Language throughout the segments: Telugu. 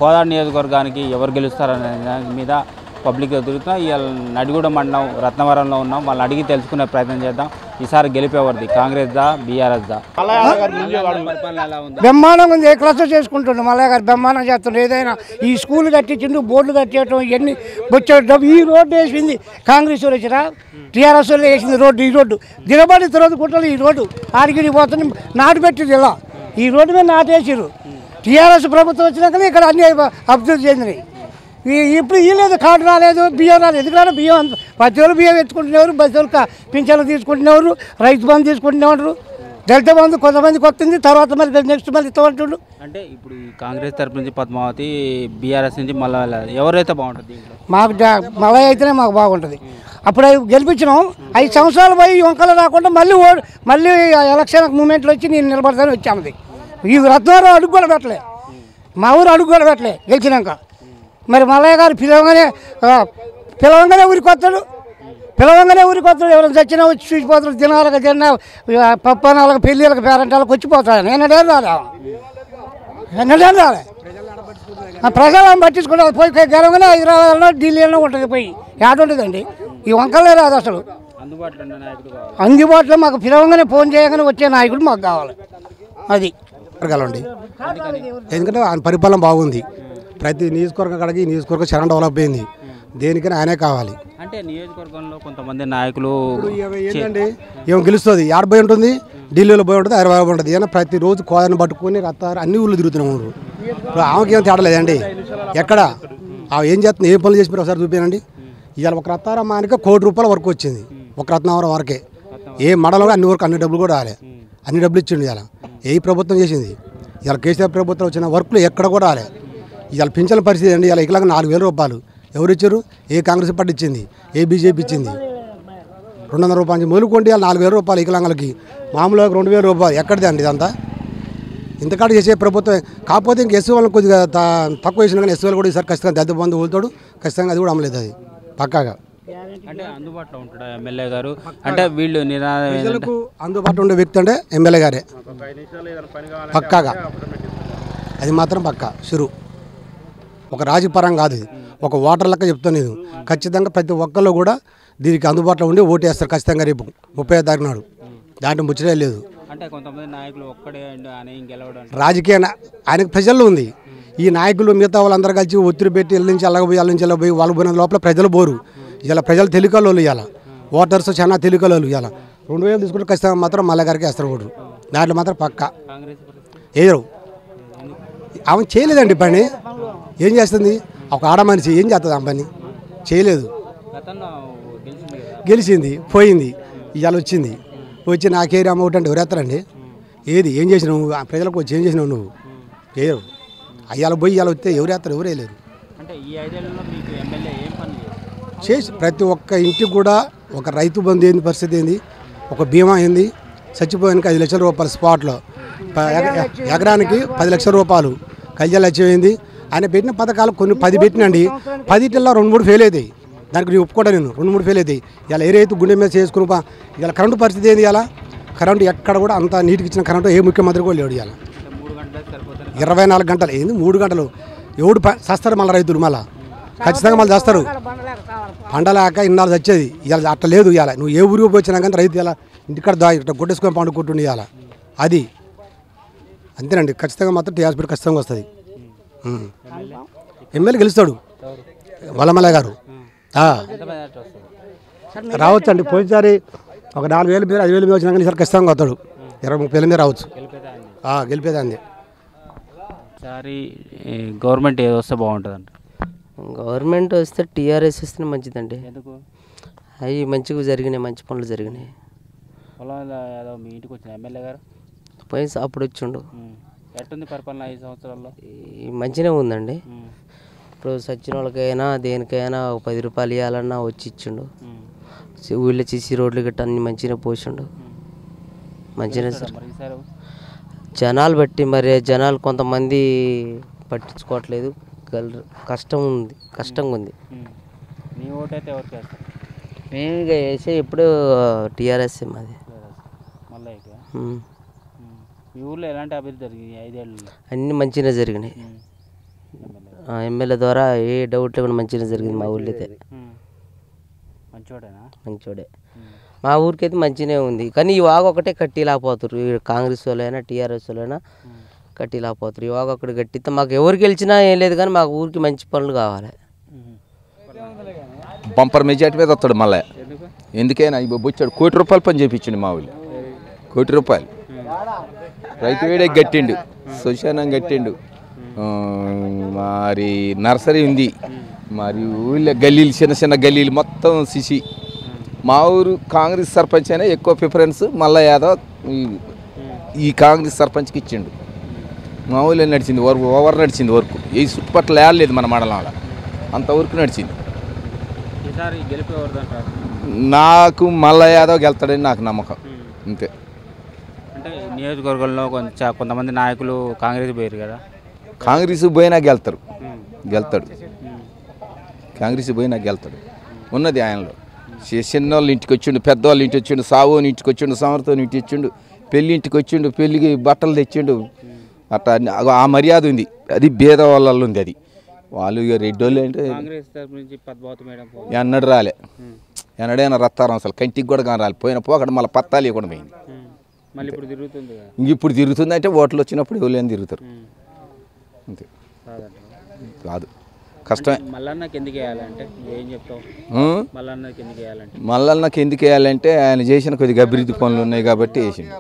కోదాడ నియోజకవర్గానికి ఎవరు గెలుస్తారనే దాని మీద పబ్లిక్ తిరుగుతున్నాం ఇవాళ నడిగూడ మండలం రత్నవరంలో ఉన్నాం వాళ్ళని అడిగి తెలుసుకునే ప్రయత్నం చేద్దాం ఈసారి గెలిపేవారిది కాంగ్రెస్ దా బీఆర్ఎస్ దా పరిపాలన ఎలా ఉందా బ్రహ్మాండంగా ఉంది ఏ క్లాస్ చేసుకుంటుండు మల్లయ్య గారు బ్రహ్మాండం చేస్తుండ్రు ఏదైనా ఈ స్కూల్ కట్టించిండు బోర్డులు కట్టేయటం ఇవన్నీ బొచ్చాడు డబ్బు ఈ రోడ్డు వేసింది కాంగ్రెస్ వాళ్ళు వచ్చిరా టీఆర్ఎస్ వాళ్ళు వేసింది రోడ్డు ఈ రోడ్డు దినబడి తర్వాత కుట్రలు ఈ రోడ్డు ఆడిగిడి పోతుంది నాటు పెట్టింది ఇలా ఈ రోడ్డు మీద నాటేసారు టీఆర్ఎస్ ప్రభుత్వం వచ్చినాకనే ఇక్కడ అన్ని అభివృద్ధి చెందినాయి ఈ- ఇప్పుడు ఇవ్వలేదు కార్డు రాలేదు బియ్యం రాలేదు ఎందుకు రాలేదు బియ్యం అంత- ప్రతి ఒళ్ళు బియ్యం ఎత్తుకుంటున్నారు ప్రతి ఒళ్ళు పింఛన్లు తీసుకుంటున్నారు రైతు బంధు తీసుకుంటున్నారు దళిత బంధు కొంతమందికి వస్తుంది తర్వాత మళ్ళీ నెక్స్ట్ మళ్ళీ ఇస్తామంటుండు అంటే ఇప్పుడు ఈ కాంగ్రెస్ తరపు నుంచి పద్మావతి బీఆర్ఎస్ నుంచి మళ్ళీ ఎవరైతే బాగుంటుంది దీంట్లో మాకు జా- మలై అయితేనే మాకు బాగుంటుంది అప్పుడు అవి గెలిపించినాం ఐదు సంవత్సరాలు పోయి ఈ వంకలు రాకుండా మళ్ళీ ఓ మళ్ళీ ఆ ఎలక్షన్ మూమెంట్లో వచ్చి నేను నిలబడతాను వచ్చామది ఈ రత్నారావు అడుగు కూడా పెట్టలే మా ఊరు అడుగు కూడా పెట్టలే గెలిచినాక మరి మల్లయ్య గారు పిలవగానే ఆ, పిలవంగానే ఊరికి వస్తాడు పిలవంగానే ఊరికి వస్తాడు ఎవరైనా చచ్చినా వచ్చి చూసిపోతాడు దినాలకు తిన్నా పప్పనాలకు పెళ్ళిళ్ళకి పేరంటాలకు వచ్చిపోతాడు ఎన్నడే రాలే ఎన్నడే రాలే ఆ ప్రజలను పట్టించుకుంటే పోయి గెలవగానే హైదరాబాద్లో ఢిల్లీలో ఉంటుంది పోయి ఏడుంటుందండి ఈ వంకలే రాదు అసలు అందుబాటులో ఉన్న నాయకుడు కావాలి అందుబాటులో మాకు పిలవంగానే ఫోన్ చేయగానే వచ్చే నాయకుడు మాకు కావాలి అది వర్గాలండి ఎందుకంటే ఆయన పరిపాలన బాగుంది ప్రతి నియోజకవర్గం కాడికి ఈ నియోజకవర్గం చాలా డెవలప్ అయింది దేనికైనా ఆయనే కావాలి అంటే నియోజకవర్గంలో కొంతమంది నాయకులు ఏంటండి ఏం గెలుస్తుంది ఆడ పోయి ఉంటుంది ఢిల్లీలో పోయి ఉంటుంది హైదరాబాద్ ఉంటుంది ఏమైనా ప్రతిరోజు కోదని పట్టుకొని రత్తారు అన్ని ఊళ్ళు తిరుగుతున్నాం ఊరు ఇప్పుడు ఆమెకి ఏం తేడా లేదండి ఎక్కడ ఆమె ఏం చేస్తుంది ఏ పనులు చేసి మీరు ఒకసారి చూపానండి ఇవాళ ఒక రత్నారామానికి కోటి రూపాయల వరకు వచ్చింది ఒక రత్నావరం వరకే ఏ మడలో అన్ని వరకు అన్ని డబ్బులు కూడా రాలే అన్ని డబ్బులు ఇచ్చిండు ఇవాళ ఏ ప్రభుత్వం చేసింది ఇవాళ కేసీఆర్ ప్రభుత్వం వచ్చిన వర్క్లు ఎక్కడ కూడా రాలే ఇవాళ పింఛన్ పరిస్థితి అండి ఇవాళ ఇకలాగా నాలుగు వేల రూపాయలు ఎవరు ఇచ్చారు ఏ కాంగ్రెస్ పార్టీ ఇచ్చింది ఏ బీజేపీ ఇచ్చింది రెండు వందల రూపాయల నుంచి మొదలుకొంటే ఇవాళ నాలుగు వేల రూపాయలు వికలాంగులకి మామూలుగా రెండు వేల రూపాయలు ఎక్కడిది అండి ఇదంతా ఇంతకాడ చేసే ప్రభుత్వం కాకపోతే ఇంక ఎస్సీ వాళ్ళని కొద్దిగా త- తక్కువ వేసినా కానీ ఎస్సీ వాళ్ళు కూడా ఈసారి ఖచ్చితంగా దళిత బంధు వదులుతాడు ఖచ్చితంగా అది కూడా అమలేదు అది పక్కాగా అంటే అందుబాటులో ఉంటాడు ఎమ్మెల్యే గారు అంటే వీళ్ళు నినాదం ఏంటంటే ప్రజలకు అందుబాటులో ఉండే వ్యక్తి అంటే ఎమ్మెల్యే గారే పక్కాగా అది మాత్రం పక్కా షురు ఒక రాజపరం కాదు ఇది ఒక ఓటర్ లెక్క చెప్తాను నేను ఖచ్చితంగా ప్రతి ఒక్కళ్ళు కూడా దీనికి అందుబాటులో ఉండి ఓటు వేస్తారు ఖచ్చితంగా రేపు ముప్పై ఐదు తారీఖు నాడు దాంట్లో ముచ్చటే లేదు అంటే కొంతమంది నాయకులు ఒక్కడే అని గెలవడం రాజకీయ నా- ఆయనకు ప్రజల్లో ఉంది ఈ నాయకులు మిగతా వాళ్ళందరూ కలిసి ఒత్తిడి పెట్టి ఇళ్ళ నుంచి అల్లగపోయి వాళ్ళ నుంచి పోయి వాళ్ళు పోయిన లోపల ప్రజలు బోరు ఇలా ప్రజలు తెలికలోళ్ళు ఇవాళ ఓటర్స్ చాలా తెలికలోళ్ళు ఇవాళ రెండు వేలు తీసుకుంటే ఖచ్చితంగా మాత్రం మళ్ళీ గారికి వేస్తారు ఓటు దాంట్లో మాత్రం పక్క కాంగ్రెస్ పరిస్థితి ఏరు ఆమె చేయలేదండి పని ఏం చేస్తుంది ఒక ఆడ మనిషి ఏం చేస్తుంది ఆ పని చేయలేదు గతంలో గెలిచింది కదా గెలిచింది పోయింది ఇవాళ వచ్చింది వచ్చి నాకేరి అమ్మ ఒకటి అంటే ఎవరేస్తారండి ఏది ఏం చేసినావు నువ్వు? ఆ ప్రజలకు వచ్చి ఏం చేసినావు నువ్వు చేయరు అయ్యాల పోయి ఇవాళ వస్తే ఎవరేస్తారు ఎవరే లేరు అంటే ఈ ఐదేళ్లలో మీకు ఎమ్మెల్యే ఏం పని చేశారు చేసి ప్రతి ఒక్క ఇంటికి కూడా ఒక రైతు బంధు ఏంది పరిస్థితి ఏంది ఒక బీమా ఏంది చచ్చిపోయానికి ఐదు లక్షల రూపాయలు స్పాట్లో ప- ఎక- ఎకరానికి పది లక్షల రూపాయలు కళ్యాణ లక్ష్యం ఏంది ఆయన పెట్టిన పథకాలు కొన్ని పది పెట్టినండి పదిటిల్లో రెండు మూడు ఫెయిల్ అవుతాయి దానికి నేను ఒప్పుకోవడం నేను రెండు మూడు ఫెయిల్ అవుతాయి ఇలా ఏ రైతు గుండె మీద చేసుకుని పా- ఇలా కరెంటు పరిస్థితి ఏంది ఇలా కరెంటు ఎక్కడ కూడా అంత నీటికి ఇచ్చిన కరెంటు ఏ ముఖ్యమంత్రి కూడా లేడు ఇవాళ అంటే మూడు గంటలకు సరిపోతుంది ఇరవై నాలుగు గంటలు ఏంది మూడు గంటలు ఎవడు ప- చస్తారు మళ్ళీ రైతులు మళ్ళీ ఖచ్చితంగా మళ్ళీ చేస్తారు పండలేక ఇన్నాళ్ళు వచ్చేది ఇవాళ అట్లా లేదు ఇవాళ నువ్వు ఏ ఊరికి వచ్చినా కానీ రైతు ఇలా ఇంటికాడ దా ఇట్లా కొట్టేసుకొని పండుకుంటుండే ఇవాళ అది అంతేనండి ఖచ్చితంగా మాత్రం టీ హాస్పిటల్ ఖచ్చితంగా వస్తుంది ఎమ్మెల్యే గెలుస్తాడు వల్లమల్ల గారు ఆ. ఎంత మెజార్టీ వస్తుంది రావచ్చు అండి పోయినసారి ఒక నాలుగు వేల మీద ఐదు వేల మీద వచ్చినా కానీ ఈసారి ఖచ్చితంగా వస్తాడు ఇరవై ముప్పై వేల మీద రావచ్చు గెలిపేదా అండి ఆ, గెలిపేదాన్ని ఈసారి ఈ గవర్నమెంట్ ఏది వస్తే బాగుంటుంది అంట గవర్నమెంట్ వస్తే టీఆర్ఎస్ వస్తే మంచిదండి ఎందుకు అవి మంచిగా జరిగినాయి మంచి పనులు జరిగినాయి పొలం ఏదో మీ ఇంటికి వచ్చిన ఎమ్మెల్యే గారు పోయి అప్పుడు వచ్చిండు ఉమ్. ఎట్టుంది పరిపాలన ఐదు సంవత్సరాల్లో ఈ మంచిగా ఉందండి ఉమ్. ఇప్పుడు సచ్చిన వాళ్ళకైనా దేనికైనా ఒక పది రూపాయలు ఇవ్వాలన్నా వచ్చి ఇచ్చిండు ఉమ్. సి- ఊళ్ళో చేసి రోడ్లు గట్ట అన్ని మంచిగా పోసిండు మంచిగా సార్ మరి ఈసారి జనాలు బట్టి మరి జనాలు కొంతమంది పట్టించుకోవట్లేదు గల్- కష్టం ఉంది కష్టంగా ఉంది ఉమ్. నీ ఓటు అయితే ఎవరికి వేస్తారు మేము ఇక వేసే ఎప్పుడు టీఆర్ఎస్ మాది మళ్ళీ ఇక ఉమ్. ఉమ్. మీ ఊర్లో ఎలాంటి అభివృద్ధి జరిగింది ఈ ఐదేళ్ళలో అన్నీ మంచిగా జరిగినాయి ఉమ్. ఎమ్మెల్యే ఆ ఎమ్మెల్యే ద్వారా ఏ డౌట్ లేకుండా మంచిగా జరిగింది మా ఊళ్ళో అయితే మంచోడేనా మంచోడే మా ఊరికైతే మంచిగానే ఉంది కానీ ఈ వాగు ఒకటే కట్టిలేకపోతారు ఈ కాంగ్రెస్ వాళ్ళైనా టీఆర్ఎస్ వాళ్ళైనా కట్టిలేకపోతారు ఈ వాగు ఒకటి కట్టిస్తే మాకు ఎవరు గెలిచినా ఏం లేదు కానీ మాకు ఊరికి మంచి పనులు కావాలి బంపర్ మెజార్టీ మీద వస్తాడు మళ్ళీ ఎందుకైనా ఇవి బొచ్చాడు కోటి రూపాయలు పని చేయించండి మా ఊళ్ళో కోటి రూపాయలు రైతు వేడే గట్టిండు శ్మశానం గట్టిండు ఆ, మరి నర్సరీ ఉంది మరి ఊళ్ళో గల్లీలు చిన్న చిన్న గల్లీలు మొత్తం సిసి మా ఊరు కాంగ్రెస్ సర్పంచ్ అనే ఎక్కువ ప్రిఫరెన్స్ మల్ల యాదవ్ ఈ- ఈ కాంగ్రెస్ సర్పంచ్కి ఇచ్చిండు మా ఊళ్ళో నడిచింది వరకు ఓవర్ నడిచింది వర్క్ ఈ చుట్టుపక్కల ఏడలేదు మన మండలంలో అంత వరకు నడిచింది ఈసారి గెలిపేవారు అంటారు నాకు మల్ల యాదవ్ గెలుతాడని నాకు నమ్మకం అంతే అంటే నియోజకవర్గంలో కొంచెం కొంతమంది నాయకులు కాంగ్రెస్ పోయారు కదా కాంగ్రెస్ పోయినా గెలుతారు గెలుతాడు కాంగ్రెస్ పోయినా గెలుతాడు ఉన్నది ఆయనలో చి- చిన్నోళ్ళ ఇంటికి వచ్చిండు పెద్దవాళ్ళ ఇంటికి వచ్చిండు సావోని ఇంటికి వచ్చిండు సమర్థం ఇంటికి వచ్చిండు పెళ్లి ఇంటికి వచ్చిండు పెళ్లికి బట్టలు తెచ్చిండు అట్లా అన్ని- అగో ఆ మర్యాద ఉంది అది భేద వాళ్ళ ఉంది అది వాళ్ళు ఇక రెడ్డోళ్ళు అంటే కాంగ్రెస్ తరపు నుంచి పద్మావతి మేడం పో- ఎన్నడు రాలే ఎన్నడైనా రత్తారం అసలు కంటికి కూడా కానీ రాలి పోయిన పోకడ మళ్ళీ పత్తాలు ఇవ్వకుండా పోయింది ఉమ్. మళ్ళీ ఇప్పుడు తిరుగుతుంది కదా ఇంక ఇప్పుడు తిరుగుతుందంటే ఓట్లు వచ్చినప్పుడు ఎవరు తిరుగుతారు ఉమ్. అంతే కాదంటారు కాదు కష్టమే మల్లన్నకి ఎందుకు వేయాలంటే ఏం చెప్తావు ఉం? మల్లన్నకి ఎందుకు వేయాలంటే మళ్ళీ నాకు ఎందుకు వేయాలంటే ఆయన చేసిన కొద్దిగా అభివృద్ధి పనులు ఉన్నాయి కాబట్టి వేసిండు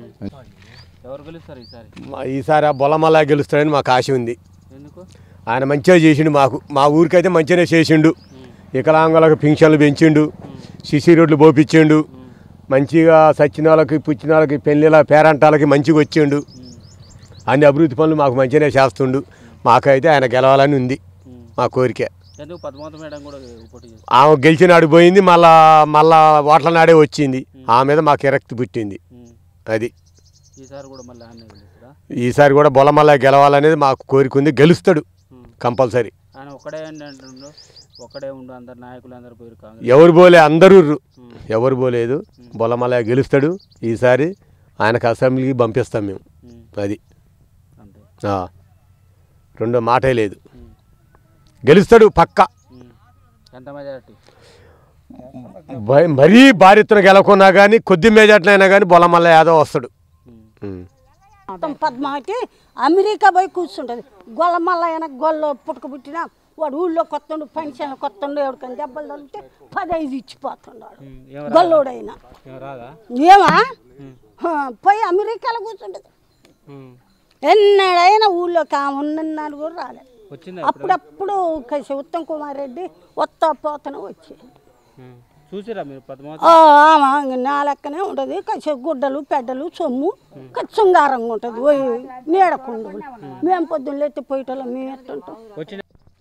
ఎవరు గెలుస్తారు ఈసారి మా- ఈసారి ఆ బొల్లమల్ల గెలుస్తాడని మాకు ఆశ ఉంది ఎందుకు ఆయన మంచిగా చేసిండు మాకు మా ఊరికైతే మంచిగానే చేసిండు వికలాంగులకు పింఛన్లు పెంచిండు సిసి రోడ్లు పోపించిండు మంచిగా సచ్చిన వాళ్ళకి పుచ్చిన వాళ్ళకి పెళ్ళిళ్ళ పేరంటాలకి మంచిగా వచ్చిండు అన్ని అభివృద్ధి పనులు మాకు మంచిగానే చేస్తుండు మాకైతే ఆయన గెలవాలని ఉంది మా కోరిక ఎందుకు పద్మావతి మేడం కూడా పోటీ చేస్తారు ఆమె గెలిచినాడు పోయింది మళ్ళా మళ్ళా ఓట్ల నాడే వచ్చింది ఆ మీద మాకు ఎరక్తి పుట్టింది అది ఈసారి కూడా మళ్ళీ ఆయన గెలుస్తారా ఈసారి కూడా బొలమల్ల గెలవాలనేది మాకు కోరిక ఉంది గెలుస్తాడు కంపల్సరీ ఆయన ఒక్కడే అండి అంటుండు ఒక్కడే ఉండు అందరు నాయకులు అందరు పోయారు కాంగ్రెస్ ఎవరు పోలే అందరూ రు. ఎవరు పోలేదు బొలమల్ల గెలుస్తాడు ఈసారి ఆయనకు అసెంబ్లీకి పంపిస్తాం మేము ఉమ్. అది అంతే ఆ. రెండో మాటే లేదు గెలుస్తాడు పక్క ఉమ్. ఎంత మెజారిటీ భయ- మరీ భారీత్తున గెలకున్నా కానీ కొద్ది మేజాట్లైనా కానీ బొలమల్ల యాదవ్ వస్తాడు ఉం. మొత్తం పద్మావతి అమెరికా పోయి కూర్చుంటుంది గొల్ల మళ్ళీ ఆయన గొల్ల పుట్టుక పుట్టిన వాడు ఊళ్ళో కొత్తండు పెన్షన్ కొత్తండు ఎవరికైనా దెబ్బలు తగిలితే పదైదు ఇచ్చిపోతున్నాడు గొల్లోడైనా ఏం రాదా ఏమా హా, పోయి అమెరికాలో కూర్చుంటుంది ఎన్నడైనా ఊళ్ళోకి ఆమె ఉన్నన్నాడు కూడా రాలే వచ్చిందా అప్పుడప్పుడు కసి ఉత్తమ్ కుమార్ రెడ్డి వస్తా పోతన వచ్చి ఉమ్. చూసిరా మీరు పద్మావతి ఆ, ఆమె ఇంక నా లెక్కనే ఉంటుంది కసి గుడ్డలు పెడ్డలు సొమ్ము కసి శృంగారంగా ఉంటుంది పోయి నీడకుండా మేము పొద్దున్న లేతే పోయేటోళ్ళం మేము ఎట్టుంటాం వచ్చిన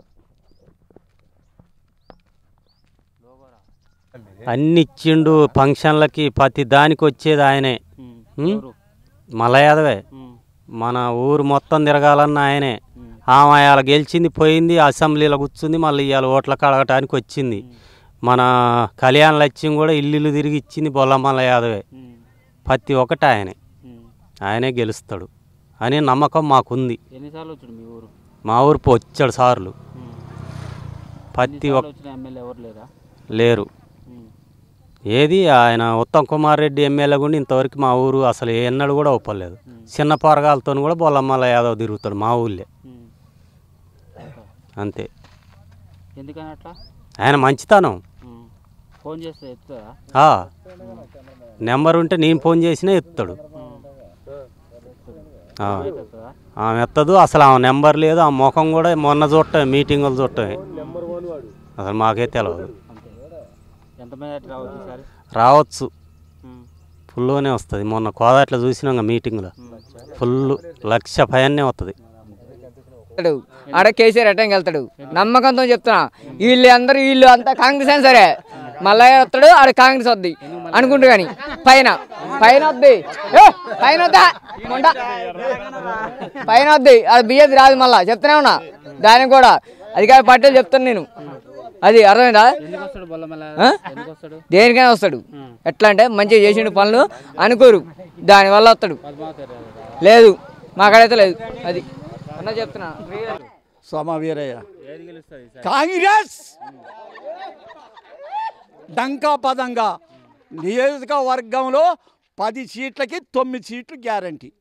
అన్ని ఇచ్చిండు ఫంక్షన్లకి ప్రతి దానికి వచ్చేది ఆయనే ఉం? మలయాదవే మన ఊరు మొత్తం తిరగాలన్న ఆయనే ఆమె ఇవాళ గెలిచింది పోయింది అసెంబ్లీలో కూర్చుంది మళ్ళీ ఇవాళ ఓట్లకు అడగటానికి వచ్చింది మన కళ్యాణ లక్ష్యం కూడా ఇల్లు తిరిగి ఇచ్చింది బొల్లమల్ల యాదవే ప్రతి ఒక్కటి ఆయనే ఆయనే గెలుస్తాడు అనే నమ్మకం మాకుంది ఎన్నిసార్లు వచ్చాడు మీ ఊరు మా ఊరు వచ్చాడు సార్లు ప్రతి ఒక్క వచ్చిన ఎమ్మెల్యే ఎవరు లేరా లేరు ఏది ఆయన ఉత్తమ్ కుమార్ రెడ్డి ఎమ్మెల్యే కూడా ఇంతవరకు మా ఊరు అసలు ఎన్నడూ కూడా ఒప్పలేదు చిన్న పొరగాలతో కూడా బొల్లమ్మల యాదవ్ తిరుగుతాడు మా ఊళ్ళే అంతే ఎందుకని అట్లా ఆయన మంచితనం ఉమ్. ఫోన్ చేస్తే ఎత్తుతారా ఆ, నెంబర్ ఉంటే నేను ఫోన్ చేసినా ఎత్తాడు ఆ. ఎత్తుతుందా ఆమె ఎత్తదు అసలు ఆమె నెంబర్ లేదు ఆ ముఖం కూడా మొన్న చూడటం మీటింగులు చూడటమే అసలు మాకే తెలియదు అంతే ఎంత మెజారిటీ రావచ్చు ఈసారి రావచ్చు ఉమ్. ఫుల్లోనే వస్తుంది మొన్న కోదాట్లో చూసినాం మీటింగ్లో ఫుల్ లక్ష పైనే వస్తుంది వెళ్తాడు ఆడ కేసీఆర్ ఎట్టంకి వెళ్తాడు నమ్మకంతో చెప్తున్నా వీళ్ళు అందరూ వీళ్ళు అంతా కాంగ్రెస్ అయినా సరే మళ్ళా వస్తాడు ఆడ కాంగ్రెస్ వద్ది అనుకుంటు కానీ పైన పైన వద్ది ఏ, పైన వద్దా మొండ పైన వద్ది అది బియ్యది రాదు మళ్ళా చెప్తూనే ఉన్నా దానికి కూడా అధికార పార్టీలు చెప్తాను నేను అది అర్థమైందా ఎందుకు వస్తాడు బొల్లమల్ల ఆ? ఎందుకు వస్తాడు దేనికైనా వస్తాడు ఎట్లా అంటే మంచిగా చేసిండు పనులు అనుకోరు దానివల్ల వస్తాడు పద్మావతి రాదా? లేదు మాకాడైతే లేదు అది అన్న చెప్తున్నా సోమవీరయ్య ఏది గెలుస్తుంది ఈసారి కాంగ్రెస్ డంకా పదంగా నియోజకవర్గంలో పది సీట్లకి తొమ్మిది సీట్లు గ్యారంటీ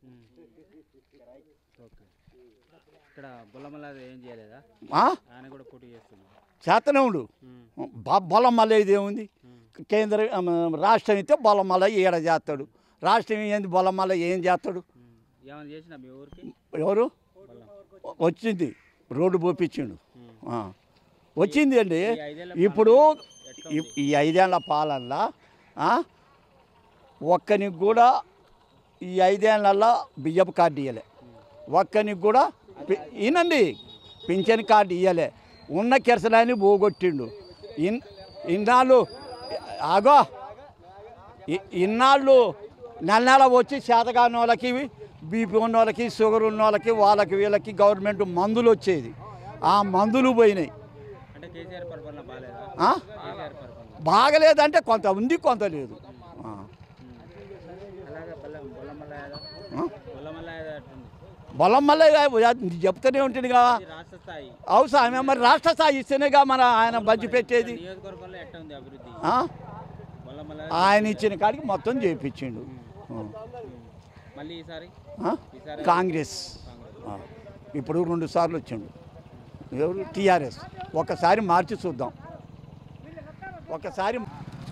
ఇక్కడ బుల్లమల్లాది ఏం చేయలేదా ఆ? ఆయన కూడా పోటీ చేస్తున్నాడు చేతనవుడు బలం మళ్ళీ ఇదేముంది కేంద్ర ఆ, రాష్ట్రం అయితే బలం మళ్ళీ ఈడ చేస్తాడు రాష్ట్రం ఏంది బలం మళ్ళీ ఏం చేస్తాడు ఏమైనా చేసినా మీ ఊరికి ఎవరు వచ్చింది రోడ్డు పోపించిండు ఆ. వచ్చింది అండి ఇప్పుడు ఈ- ఈ ఐదేళ్ల పాలల్లో ఆ, ఒక్కనికి కూడా ఈ ఐదేళ్లలో బియ్యపు కార్డు ఇవ్వలే ఒక్కనికి కూడా పి- ఈనండి పింఛన్ కార్డు ఇవ్వలే ఉన్న కిరసనాన్ని పోగొట్టిండు ఇన్ ఇన్నాళ్ళు ఆగో ఇ- ఇన్నాళ్ళు నెల నెల వచ్చి చేతగాని వాళ్ళకి బీపీ ఉన్న వాళ్ళకి షుగర్ ఉన్న వాళ్ళకి వాళ్ళకి వీళ్ళకి గవర్నమెంట్ మందులు వచ్చేది ఆ మందులు పోయినాయి అంటే కేసీఆర్ పరిపాలన బాగాలేదా ఆ? కేసీఆర్ పరిపాలన బాగలేదంటే కొంత ఉంది కొంత లేదు ఆ. అలాగే బల్ల బొల్లమల్ల యాదవ్ ఆ? బొల్లమల్ల యాదవ్ అట్టుంది బలం మళ్ళీ చెప్తూనే ఉంటుంది కదా ఇది రాష్ట్ర స్థాయి అవసరం మరి రాష్ట్ర స్థాయి ఇస్తేనేగా మన ఆయన బంచి పెట్టేది నియోజకవర్గంలో ఎట్ట ఉంది అభివృద్ధి ఆ? బొల్లమల్ల ఆయన ఇచ్చిన కాడికి మొత్తం చేయించిండు ఆ. మళ్ళీ ఈసారి ఆ? ఈసారి కాంగ్రెస్ ఆ. ఇప్పుడు రెండు సార్లు వచ్చిండు ఎవరు టీఆర్ఎస్ ఒకసారి మార్చి చూద్దాం ఒకసారి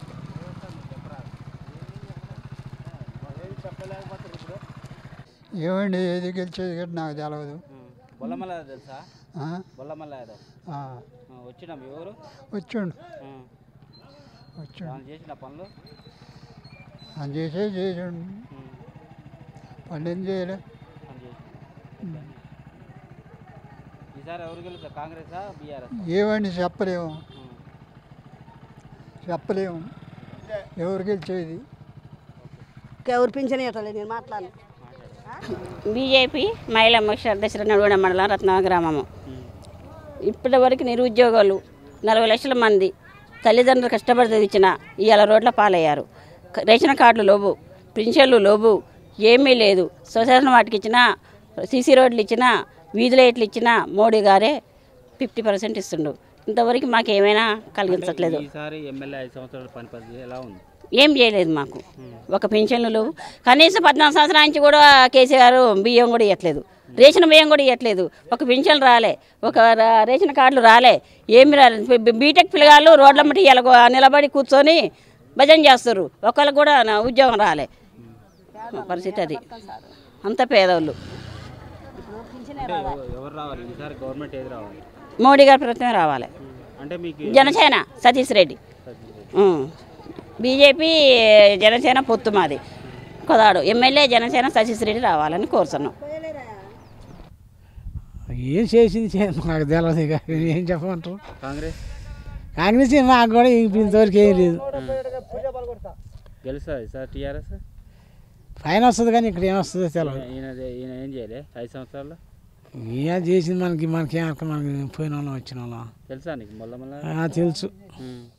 ఏమండి ఏది గెలిచేది గట్టి నాకు తెలియదు బొల్లమల్ల యాదవ్ తెలుసా ఆ? బొల్లమల్ల యాదవ్ ఆ, ఆ, వచ్చినా మీ ఊరు వచ్చిండు ఆ. వచ్చిండు ఏమైనా చేసిన పనులు అని చేసే చేసిండు పని ఏం చేయలే పని చేసిన ఈసారి ఎవరు గెలుస్తారు కాంగ్రెసా బీఆర్ఎస్ ఏమండి చెప్పలేము చెప్పలేము ఎవరు గెలిచేది ఎవరు పింఛన్ ఇవ్వటం నేను మాట్లాడను బీజేపీ మహిళా మోక్ష దశర నడుగొండ మండలం రత్న గ్రామము ఇప్పటి వరకు నిరుద్యోగాలు నలభై లక్షల మంది తల్లిదండ్రులు కష్టపడి చదివించిన ఇవాళ రోడ్ల పాలయ్యారు క- రేషన్ కార్డులు లోబు పింఛన్లు లోబు ఏమీ లేదు శ్మశాన వాటికి ఇచ్చినా సీసీ రోడ్లు ఇచ్చినా వీధి లైట్లు ఇచ్చినా మోడీ గారే ఫిఫ్టీ పర్సెంట్ ఇస్తుండు ఇంతవరకు మాకు ఏమైనా కలిగించట్లేదు ఈసారి ఎమ్మెల్యే ఐదు సంవత్సరాల పని పరిస్థితి ఎలా ఉంది ఏం చేయలేదు మాకు ఒక పింఛన్లు లేవు కనీసం పద్నాలుగు సంవత్సరాల నుంచి కూడా కేసీఆర్ బియ్యం కూడా ఇవ్వట్లేదు రేషన్ బియ్యం కూడా ఇవ్వట్లేదు ఒక పింఛన్ రాలే ఒక రా- రేషన్ కార్డులు రాలే ఏమి రాలేదు బీ- బీటెక్ పిల్లగాళ్ళు రోడ్ల మట్టి ఇలా నిలబడి కూర్చొని భజన చేస్తారు ఒకళ్ళకి కూడా నా ఉద్యోగం రాలే మా పరిస్థితి అది అంత పేదవాళ్ళు అంటే ఎవ- ఎవరు రావాలి ఈసారి గవర్నమెంట్ ఏది రావాలి మోడీ గారి ప్రభుత్వమే రావాలి అంటే మీకు జనసేన సతీష్ రెడ్డి ఉం. బీజేపీ జనసేన పొత్తు మాది కొదాడు ఎమ్మెల్యే జనసేన సతీష్ రెడ్డి రావాలని కోరుతున్నాం ఏం చేసింది చే- మాకు తెలియదు ఇక ఏం చెప్పమంటారు కాంగ్రెస్ కాంగ్రెస్ మాకు కూడా ఇప్పుడు ఇంతవరకు ఏం లేదు గెలుస్తుంది సార్ టీఆర్ఎస్ పైన వస్తుంది కానీ ఇక్కడ ఏం వస్తుందో తెలియదు ఈయన ఈయన ఏం చేయలే ఐదు సంవత్సరాల్లో ఏం చేసింది మనకి మనకి మనకి పోయిన వాళ్ళం వచ్చిన వాళ్ళం తెలుసా నీకు మళ్ళీ మళ్ళీ ఆ, తెలుసు ఉం.